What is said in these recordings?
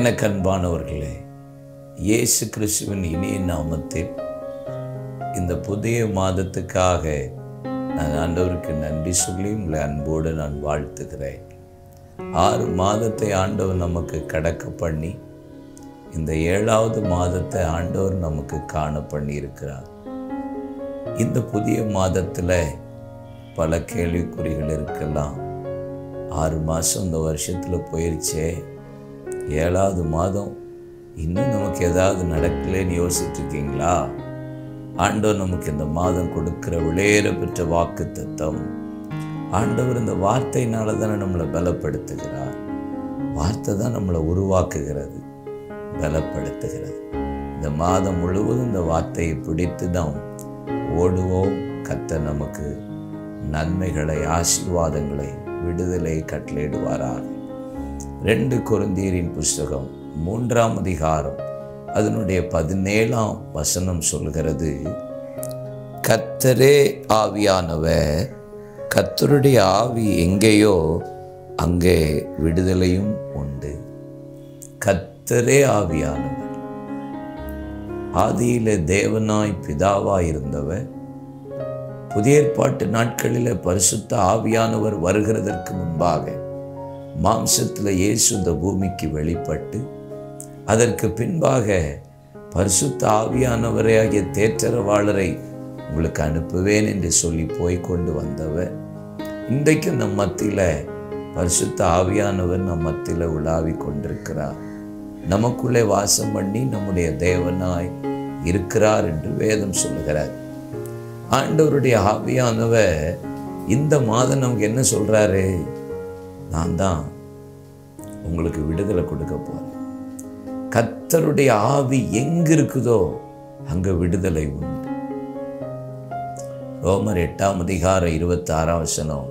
எனக்கு அன்பானவர்களே இயேசு கிறிஸ்துவின் இனிய நாமத்தில் இந்த புதிய மாதத்துக்காக நான் ஆண்டவருக்கு நன்றி சொல்லி உங்களை அன்போடு நான் வாழ்த்துகிறேன் ஆறு மாதத்தை ஆண்டவர் நமக்கு கடக்க பண்ணி இந்த ஏழாவது மாதத்தை ஆண்டவர் நமக்கு காண பண்ணி இருக்கிறார் இந்த புதிய மாதத்தில் பல கேள்விக்குறிகள் இருக்கலாம் ஆறு மாதம் இந்த வருஷத்தில் போயிருச்சே ஏழாவது மாதம் இன்னும் நமக்கு ஏதாவது நடக்கலைன்னு யோசிச்சுட்டு இருக்கீங்களா ஆண்டவர் நமக்கு இந்த மாதம் கொடுக்கிற விளையேற பெற்ற வாக்கு தத்தம் ஆண்டவர் இந்த வார்த்தையினால தானே நம்மளை பலப்படுத்துகிறார் வார்த்தை தான் நம்மளை உருவாக்குகிறது பலப்படுத்துகிறது இந்த மாதம் முழுவதும் இந்த வார்த்தையை பிடித்து நாம் ஓடுவோம் கத்த நமக்கு நன்மைகளை ஆசீர்வாதங்களை விடுதலை கட்டளையிடுவாராக ரெண்டு குருந்தீரின் புஸ்தகம் மூன்றாம் அதிகாரம் அதனுடைய பதினேழாம் வசனம் சொல்கிறது கத்தரே ஆவியானவர் கத்தருடைய ஆவி எங்கேயோ அங்கே விடுதலையும் உண்டு கத்தரே ஆவியானவர் ஆதியில தேவனாய் பிதாவாய் இருந்தவர் புதிய ஏற்பாட்டு நாட்களில் பரிசுத்த ஆவியானவர் வருகிறதற்கு முன்பாக மாம்சத்தில் இயேசு இந்த பூமிக்கு வெளிப்பட்டு அதற்கு பின்பாக பரிசுத்த ஆவியானவரே ஆகிய தேற்றரவாளரை உங்களுக்கு அனுப்புவேன் என்று சொல்லி போய் கொண்டு வந்தவர் இன்றைக்கும் நம் மத்தியில் பரிசுத்த ஆவியானவர் நம் மத்தியில் உலாவி கொண்டிருக்கிறார் நமக்குள்ளே வாசம் பண்ணி நம்முடைய தேவனாய் இருக்கிறார் என்று வேதம் சொல்லுகிறார் ஆண்டவருடைய ஆவியானவர் இந்த மாதம் நமக்கு என்ன சொல்றாரு நான் தான் உங்களுக்கு விடுதலை கொடுக்க போறேன் கத்தருடைய ஆவி எங்க இருக்குதோ அங்க விடுதலை உண்டு ரோமர் எட்டாம் அதிகாரம் இருபத்தி ஆறாம் வசனம்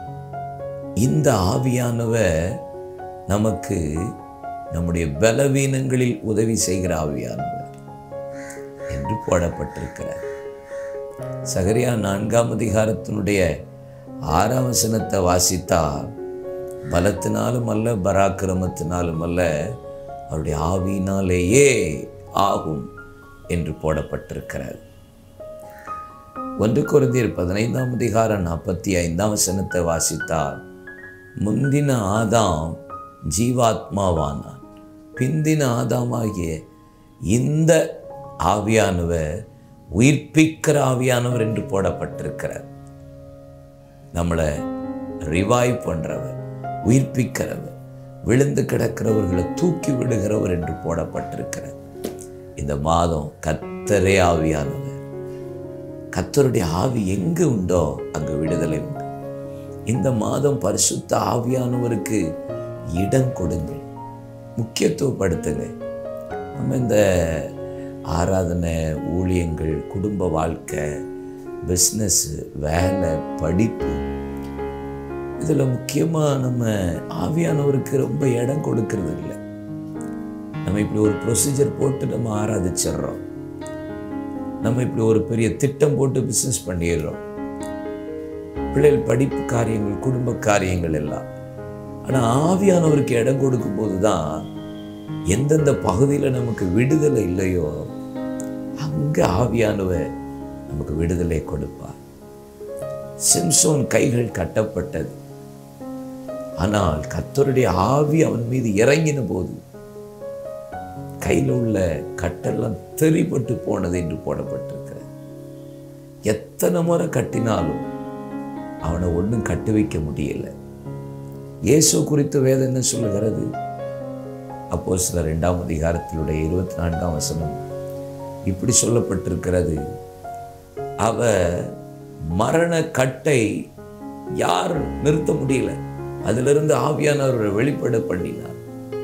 இந்த ஆவியானவர் நமக்கு நம்முடைய பலவீனங்களில் உதவி செய்கிற ஆவியானவர் என்று போடப்பட்டிருக்கிறார் சகரியா நான்காம் அதிகாரத்தினுடைய ஆறாம் வசனத்தை வாசித்தால் பலத்தினாலும் அல்ல பராக்கிரமத்தினாலும் அல்ல அவருடைய ஆவியினாலேயே ஆகும் என்று போடப்பட்டிருக்கிறார் ஒன்று குருந்தியர் பதினைந்தாம் அதிகாரம் நாற்பத்தி ஐந்தாம் வசனத்தை வாசித்தால் முந்தின ஆதாம் ஜீவாத்மாவானான் பிந்தின ஆதாமாகிய இந்த ஆவியானவர் உயிர்ப்பிக்கிற ஆவியானவர் என்று போடப்பட்டிருக்கிறார் நம்மளை ரிவைவ் பண்றவர் உயிர்ப்பிக்கிறவர் விழுந்து கிடக்கிறவர்களை தூக்கி விடுகிறவர் என்று போடப்பட்டிருக்கிறார் இந்த மாதம் கத்தரே ஆவியானவர் கத்தருடைய ஆவி எங்கு உண்டோ அங்கு விடுதலை உண்டு இந்த மாதம் பரிசுத்த ஆவியானவருக்கு இடம் கொடுங்கள் முக்கியத்துவப்படுத்துங்க நம்ம இந்த ஆராதனை ஊழியங்கள் குடும்ப வாழ்க்கை பிஸ்னஸ் வேலை படிப்பு இதில் முக்கியமாக நம்ம ஆவியானவருக்கு ரொம்ப இடம் கொடுக்கறது இல்லை நம்ம இப்படி ஒரு ப்ரொசீஜர் போட்டு நம்ம ஆராதிச்சிடுறோம் நம்ம இப்படி ஒரு பெரிய திட்டம் போட்டு பிஸ்னஸ் பண்ணிடுறோம் பிள்ளைகள் படிப்பு காரியங்கள் குடும்ப காரியங்கள் எல்லாம் ஆனால் ஆவியானவருக்கு இடம் கொடுக்கும் போது தான் எந்தெந்த பகுதியில் நமக்கு விடுதலை இல்லையோ அங்கே ஆவியானவர் நமக்கு விடுதலை கொடுப்பார் சிம்சோன் கைகள் கட்டப்பட்டது ஆனால் கத்தருடைய ஆவி அவன் மீது இறங்கின போது கையில் உள்ள கட்டெல்லாம் தெரிப்பட்டு போனது என்று போடப்பட்டிருக்கிறது எத்தனை முறை கட்டினாலும் அவனை ஒன்றும் கட்டு வைக்க முடியல இயேசு குறித்து வேதம் என்ன சொல்லுகிறது அப்போ சில ரெண்டாம் அதிகாரத்தினுடைய இருபத்தி நான்காம் வசனம் இப்படி சொல்லப்பட்டிருக்கிறது அவ மரண கட்டை யார் நிறுத்த முடியல அதிலிருந்து ஆவியானவரை வெளிப்பட பண்ணினார்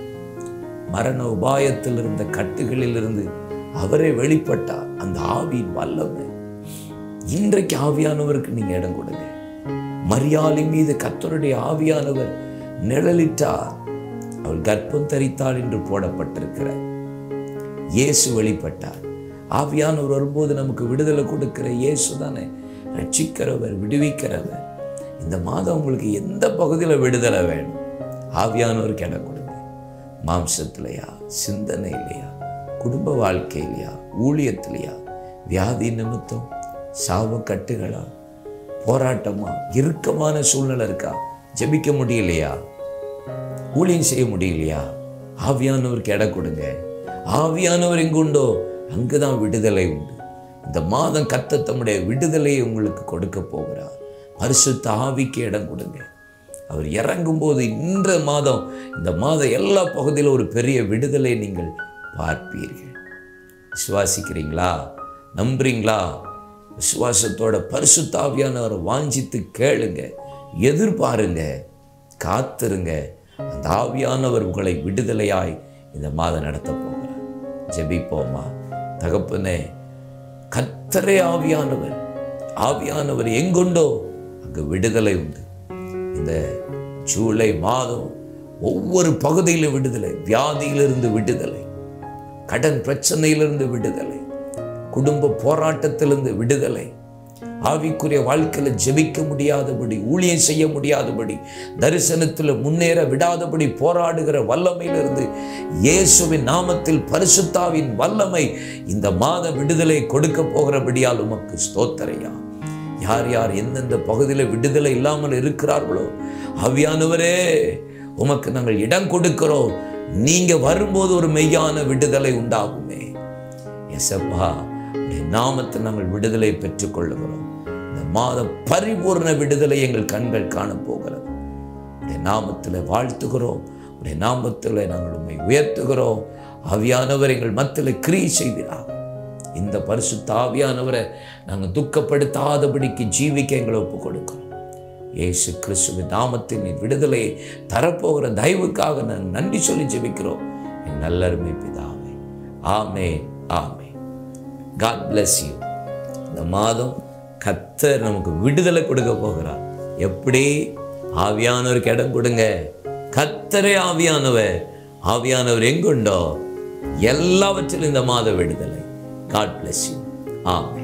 மரண உபாயத்தில் இருந்த கட்டுகளில் இருந்து அவரே வெளிப்பட்டார் அந்த ஆவியின் வல்லமை இன்றைக்கு ஆவியானவருக்கு நீங்க இடம் கொடுங்க மரியாதை மீது கத்தருடைய ஆவியானவர் நிழலிட்டார் அவள் கர்ப்பம் தரித்தாள் என்று போடப்பட்டிருக்கிறார் இயேசு வெளிப்பட்டார் ஆவியானவர் வரும்போது நமக்கு விடுதலை கொடுக்கிற இயேசு தானே ரட்சிக்கிறவர் விடுவிக்கிறவர் இந்த மாதம் உங்களுக்கு எந்த பகுதியில் விடுதலை வேணும் ஆவியானவருக்கு இடம் கொடுங்க மாம்சத்திலையா சிந்தனையிலையா குடும்ப வாழ்க்கையிலையா ஊழியத்திலையா வியாதி நிமித்தம் சாவக்கட்டுகளா போராட்டமா இறுக்கமான சூழ்நிலை இருக்கா ஜெபிக்க முடியலையா ஊழியம் செய்ய முடியலையா ஆவியானவருக்கு இடம் கொடுங்க ஆவியானவர் எங்குண்டோ அங்குதான் விடுதலை உண்டு இந்த மாதம் கத்த தம்முடைய விடுதலையை உங்களுக்கு கொடுக்க போகிறார் பரிசுத்த ஆவிக்கு இடம் கொடுங்க அவர் இறங்கும்போது இந்த மாதம் இந்த மாதம் எல்லா பகுதியிலும் ஒரு பெரிய விடுதலை நீங்கள் பார்ப்பீர்கள் விசுவாசிக்கிறீங்களா நம்புறீங்களா விசுவாசத்தோட பரிசுத்தாவியானவரை வாஞ்சித்து கேளுங்க எதிர்பாருங்க காத்திருங்க அந்த ஆவியானவர் உங்களை விடுதலையாய் இந்த மாதம் நடத்த போகிறார் ஜெபிப்போமா தகப்பனே கத்தரே ஆவியானவர் ஆவியானவர் எங்குண்டோ அங்கு விடுதலை உண்டு இந்த ஜூலை மாதம் ஒவ்வொரு பகுதியிலும் விடுதலை வியாதியிலிருந்து விடுதலை கடன் பிரச்சனையிலிருந்து விடுதலை குடும்ப போராட்டத்திலிருந்து விடுதலை ஆவிக்குரிய வாழ்க்கையில் ஜெபிக்க முடியாதபடி ஊழியம் செய்ய முடியாதபடி தரிசனத்தில் முன்னேற விடாதபடி போராடுகிற வல்லமையிலிருந்து இயேசுவின் நாமத்தில் பரிசுத்தாவின் வல்லமை இந்த மாத விடுதலை கொடுக்க போகிறபடியால் உமக்கு ஸ்தோத்தரையா யார் யார் எந்தெந்த பகுதியில் விடுதலை இல்லாமல் இருக்கிறார்களோ ஆவியானவரே உமக்கு நாங்கள் இடம் கொடுக்கிறோம் நீங்க வரும்போது ஒரு மெய்யான விடுதலை உண்டாகுமே எசப்பா உடைய நாமத்தை நாங்கள் விடுதலை பெற்றுக்கொள்ளுகிறோம் இந்த மாத பரிபூர்ண விடுதலை எங்கள் கண்கள் காணப்போகிறது உடைய நாமத்தில் வாழ்த்துகிறோம் உடைய நாமத்தில் நாங்கள் உண்மை உயர்த்துகிறோம் ஆவியானவர் எங்கள் மத்தியில் கிரியை செய்வீராக இந்த பரிசுத்த ஆவியானவரை நாங்கள் துக்கப்படுத்தாதபடிக்கு ஜீவிக்க எங்களை ஒப்புக் கொடுக்கிறோம் இயேசு கிறிஸ்துவின் நாமத்தில் நீ விடுதலையை தரப்போகிற தயவுக்காக நாங்கள் நன்றி சொல்லி ஜெபிக்கிறோம் என் நல்லருமை பிதாவே ஆமே ஆமே காட் bless யூ இந்த மாதம் கத்தர் நமக்கு விடுதலை கொடுக்க போகிறார் எப்படி ஆவியானவருக்கு இடம் கொடுங்க கத்தரே ஆவியானவர் ஆவியானவர் எங்குண்டோ எல்லாவற்றிலும் இந்த மாத விடுதலை காட் bless யூ ஆமே